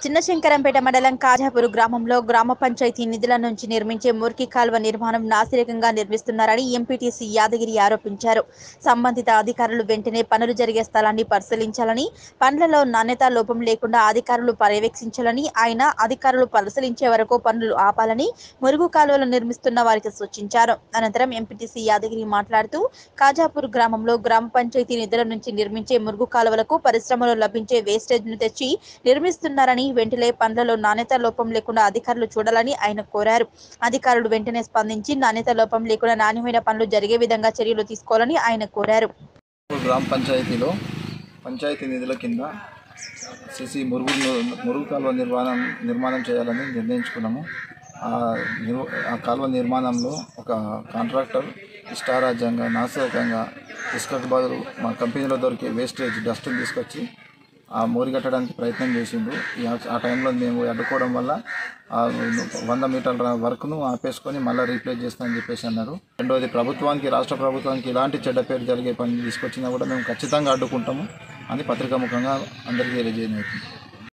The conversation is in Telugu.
చిన్నశంకరంపేట మండలం కాజాపూర్ గ్రామంలో గ్రామ పంచాయతీ నిధుల నుంచి నిర్మించే మురికి కాల్వ నిర్మాణం నాసిరకంగా నిర్మిస్తున్నారని ఎంపీటీసీ యాదగిరి ఆరోపించారు సంబంధిత అధికారులు వెంటనే పనులు జరిగే స్థలాన్ని పరిశీలించాలని పనులలో నాణ్యత లోపం లేకుండా అధికారులు పర్యవేక్షించాలని ఆయన అధికారులు పరిశీలించే వరకు పనులు ఆపాలని మురుగు కాలువలు నిర్మిస్తున్న వారికి సూచించారు అనంతరం ఎంపీటీసీ యాదగిరి మాట్లాడుతూ కాజాపూర్ గ్రామంలో గ్రామ పంచాయతీ నిధుల నుంచి నిర్మించే మురుగు కాలువలకు పరిశ్రమలో లభించే వేస్టేజ్ ను తెచ్చి నిర్మిస్తున్నారని వెంటనే పనులలో నాణ్యత లోపం లేకుండా అధికారులు చూడాలని ఆయన కోరారు అధికారులు వెంటనే స్పందించి నాణ్యత లోపం లేకుండా నాణ్యమైన పనులు జరిగే విధంగా చర్యలు తీసుకోవాలని ఆయన కోరారు గ్రామ పంచాయతీలో పంచాయతీ నిధుల కింద సిసి మురుగు మురుగు కాలువ నిర్మాణం నిర్మాణం చేయాలని నిర్ణయించుకున్నాము ఆ నిర్- ఆ కాలువ నిర్మాణంలో ఒక కాంట్రాక్టర్ ఇష్టారాజ్యంగా నాశరకంగా ఇసుకకు బదులు మా కంపెనీలో దొరికే వేస్టేజ్ డస్ట్ తీసుకొచ్చి ఆ మోరి కట్టడానికి ప్రయత్నం చేసిండు ఈ ఆ- ఆ టైంలో మేము అడ్డుకోవడం వల్ల ఆ వంద మీటర్ల వర్క్ను ఆపేసుకొని మళ్ళీ రీప్లేస్ చేస్తామని చెప్పేసి అన్నారు రెండోది ప్రభుత్వానికి రాష్ట్ర ప్రభుత్వానికి ఇలాంటి చెడ్డ పేరు జరిగే పని తీసుకొచ్చినా కూడా మేము ఖచ్చితంగా అడ్డుకుంటాము అని పత్రికాముఖంగా అందరికీ తెలియజేయడం అవుతుంది